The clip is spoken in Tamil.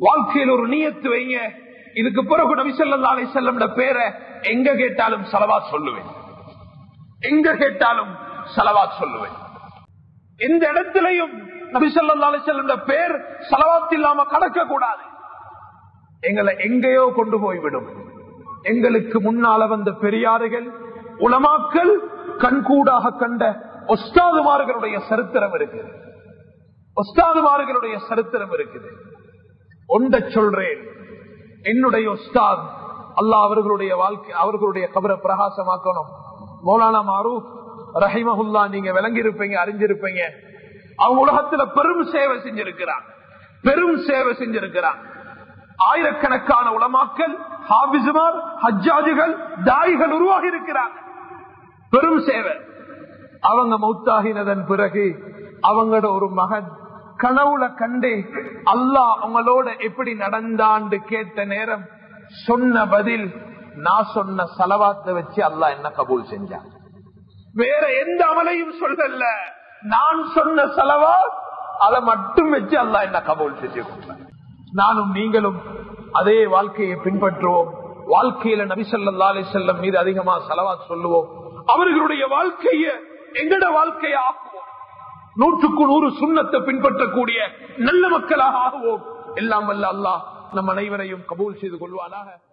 வாழ்க்கையில் ஒரு நியத்து வைங்க இதுக்கு பிறகு நபி ஸல்லல்லாஹு அலைஹி வஸல்லம் பேரை எங்க கேட்டாலும் சலவாத் சொல்லுவேன் எங்க கேட்டாலும் சலவாத் சொல்லுவேன் எந்த இடத்திலையும் நபி ஸல்லல்லாஹு அலைஹி வஸல்லம் பேர் சலவாத் இல்லாம கடக்க கூடாது எங்களை எங்கேயோ கொண்டு போய்விடும் எங்களுக்கு முன்னால வந்த பெரியாறுகள் உலமாக்கள் கண்கூடாக கண்ட ஒஸ்தாதுமார்களுடைய சரித்திரம் இருக்குது ஒஸ்தாதுமார்களுடைய சரித்திரம் இருக்குது ஒன்ற சொல்றேன் என்னுடைய உஸ்தாத் அல்லாஹ் அவர்களுடைய வாழ்க்கை அவர்களுடைய கபரை பிரகாசமாக்கணும் மௌலானா மாரூப் ரஹிமஹுல்லா நீங்க விளங்கி இருப்பீங்க அறிஞ்சிருப்பீங்க அவங்க உலகத்துல பெரும் சேவை செஞ்சிருக்கிறாங்க பெரும் சேவை செஞ்சிருக்கிறாங்க ஆயிரக்கணக்கான உலமாக்கள் ஹாபிசுமார் ஹஜ்ஜாஜுகள் தாய்கள் உருவாகி இருக்கிறாங்க பெரும் சேவை அவங்க மௌத்தாகினதன் பிறகு அவங்களோட ஒரு மகன் கனவுல கண்டே அல்லாஹ் அவங்களோட எப்படி நடந்தான்னு கேட்ட நேரம் சொன்ன பதில் நான் சொன்ன செலவாத்தை வச்சு அல்லாஹ் என்ன கபூல் செஞ்சான் வேற எந்த அமலையும் சொல்லல நான் சொன்ன செலவா அதை மட்டும் வச்சு அல்லாஹ் என்ன கபூல் செஞ்சு கொடுத்தான். நானும் நீங்களும் அதே வாழ்க்கையை பின்பற்றுவோம் வாழ்க்கையில நபிசல்லா அலி செல்லம் மீது அதிகமா செலவா சொல்லுவோம் அவர்களுடைய வாழ்க்கைய எங்கட வாழ்க்கையை ஆக்குவோம் நூற்றுக்கு நூறு சுண்ணத்தை பின்பற்றக்கூடிய நல்ல மக்களாக ஆகுவோம் எல்லாம் வல்ல அல்லாஹ் நம் அனைவரையும் கபூல் செய்து கொள்வானாக